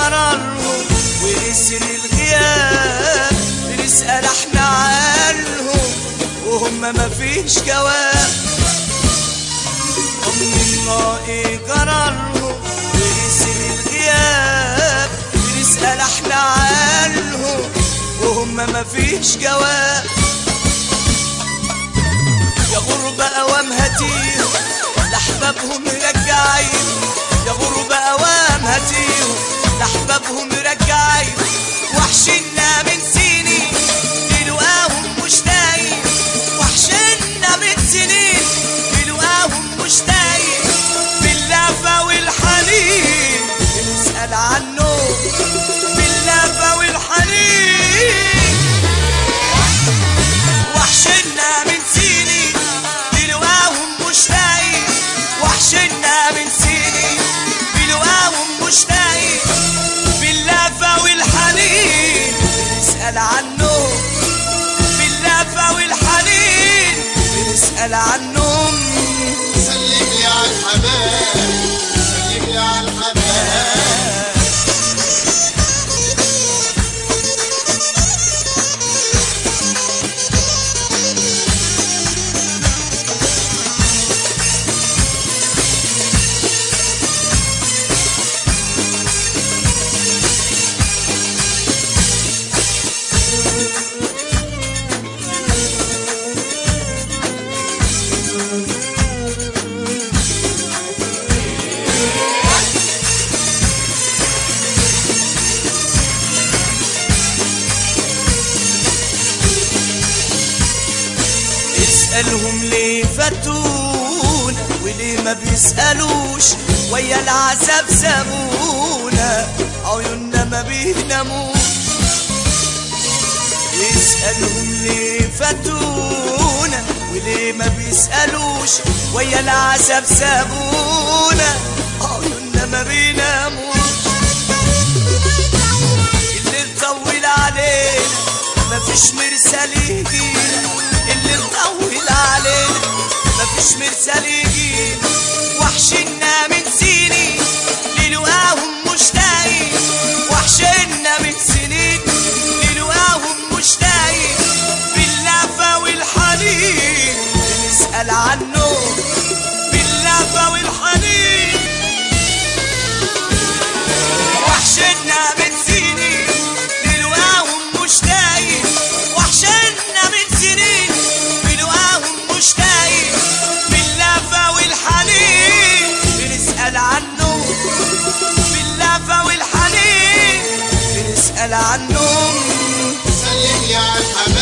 جرالهم ويسر الغياب بنسأل احنا عنهم وهم مفيش جواب طمنا ايه جرالهم ويسر الغياب بنسأل احنا عنهم وهم مفيش جواب يا غربة أوام هاتيهم لأحبابهم رجعين يا غربة أوام هاتيهم لأحبابهم رجعين وحشنا من سنين للقاهم مشتاقين وحشنا من سنين للقاهم مشتاقين باللهفة والحنين بنسأل عنه باللهفة والحنين وحشنا من سنين بلواهم مشتاقين وحشنا من سنين بلواهم مشتاقين باللهفة والحنين بنسأل عنه باللهفة والحنين بنسأل عنهم سلم لي على الحباب سلم لي على الحباب اسألهم ليه فاتونا وليه ما بيسألوش ويا العذاب سابونا عيوننا ما بيناموش اسألهم ليه فاتونا وليه ما بيسألوش ويا العذاب سابونا عيوننا ما بيناموش اللي مطول علينا مفيش مرسال يجينا اللي مطول علينا مفيش مرسال يجينا وحشنا من سنين للقاهم مشتاقين وحشنا من سنين للقاهم مشتاقين باللهفة والحنين بنسأل عنه باللهفة والحنين وحشنا من سنين للقاهم مشتاقين وحشنا من سنين بلقاهم مشتاقين باللهفة والحنين بنسأل عنه باللهفة والحنين بنسأل عنهم سلم لي على الحباب